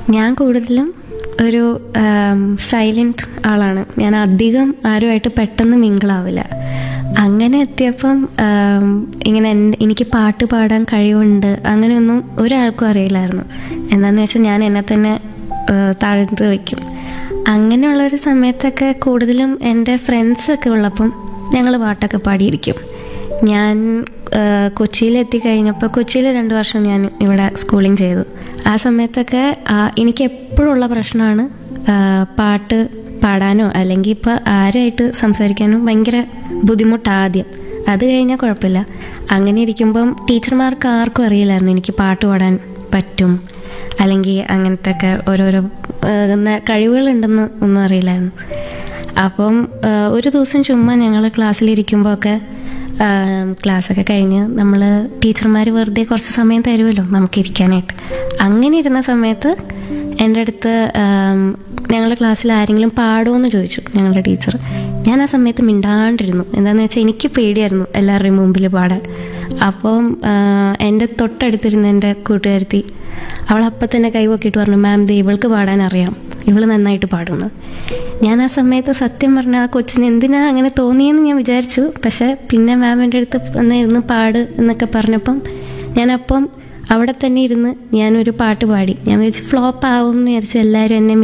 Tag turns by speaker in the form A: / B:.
A: ഞാൻ കൂടുതലും ഒരു സൈലൻറ്റ് ആളാണ് ഞാൻ അധികം ആരുമായിട്ട് പെട്ടെന്ന് മിങ്കിളാവില്ല അങ്ങനെ എത്തിയപ്പം ആം, ഇങ്ങനെ എൻ- എനിക്ക് പാട്ട് പാടാൻ കഴിവുണ്ട് അങ്ങനെയൊന്നും ഒരാൾക്കും അറിയില്ലായിരുന്നു എന്താണെന്ന് വെച്ചാൽ ഞാൻ എന്നെ തന്നെ ആ, താഴ്ത്ത് വയ്ക്കും അങ്ങനെയുള്ളൊരു സമയത്തൊക്കെ കൂടുതലും എൻ്റെ ഫ്രണ്ട്സൊക്കെ ഉള്ളപ്പം ഞങ്ങൾ പാട്ടൊക്കെ പാടിയിരിക്കും ഞാൻ ആ, കൊച്ചിയിലെത്തി കഴിഞ്ഞപ്പോൾ കൊച്ചിയിൽ രണ്ട് വർഷം ഞാൻ ഇവിടെ സ്കൂളിങ് ചെയ്തു ആ സമയത്തൊക്കെ ആ, എനിക്ക് എപ്പോഴുള്ള പ്രശ്നമാണ് ആ, പാട്ട് പാടാനോ അല്ലെങ്കിൽ ഇപ്പോൾ ആരുമായിട്ട് സംസാരിക്കാനോ ഭയങ്കര ബുദ്ധിമുട്ടാണ് ആദ്യം അത് കഴിഞ്ഞാൽ കുഴപ്പമില്ല അങ്ങനെ ഇരിക്കുമ്പം ടീച്ചർമാർക്ക് ആർക്കും അറിയില്ലായിരുന്നു എനിക്ക് പാട്ട് പാടാൻ പറ്റും അല്ലെങ്കിൽ അങ്ങനത്തെ ഒക്കെ ഓരോരോ ആ, ന- കഴിവുകളുണ്ടെന്ന് ഒന്നും അറിയില്ലായിരുന്നു അപ്പം ആ, ഒരു ദിവസം ചുമ്മാ ഞങ്ങൾ ക്ലാസ്സിലിരിക്കുമ്പോൾ ഒക്കെ ക്ലാസ്സൊക്കെ കഴിഞ്ഞ് നമ്മൾ ടീച്ചർമാർ വെറുതെ കുറച്ച് സമയം തരുമല്ലോ നമുക്ക് ഇരിക്കാനായിട്ട് അങ്ങനെ ഇരുന്ന സമയത്ത് എൻ്റെ അടുത്ത് ഞങ്ങളുടെ ക്ലാസ്സിൽ ആരെങ്കിലും പാടുമോ എന്ന് ചോദിച്ചു ഞങ്ങളുടെ ടീച്ചർ ഞാൻ ആ സമയത്ത് മിണ്ടാണ്ടിരുന്നു എന്താണെന്ന് വെച്ചാൽ എനിക്ക് പേടിയായിരുന്നു എല്ലാവരുടെയും മുമ്പിൽ പാടാൻ അപ്പം ആ, എൻ്റെ തൊട്ടടുത്തിരുന്ന എൻ്റെ കൂട്ടുകാരത്തി അവൾ അപ്പം തന്നെ കൈവക്കിയിട്ട് പറഞ്ഞു മാം ദേ ഇവൾക്ക് പാടാൻ അറിയാം ഇവള് നന്നായിട്ട് പാടുന്നു ഞാൻ ആ സമയത്ത് സത്യം പറഞ്ഞ ആ കൊച്ചിന് എന്തിനാ അങ്ങനെ തോന്നിയെന്ന് ഞാൻ വിചാരിച്ചു പക്ഷെ പിന്നെ മാം എൻ്റെ അടുത്ത് ഒന്ന് ഇരുന്ന് പാട് എന്നൊക്കെ പറഞ്ഞപ്പം ഞാനപ്പം അവിടെ തന്നെ ഇരുന്ന് ഞാനൊരു പാട്ട് പാടി ഞാൻ വിചാരിച്ചു ഫ്ലോപ്പ് ആവും എന്ന് വിചാരിച്ചു എല്ലാവരും എന്നെ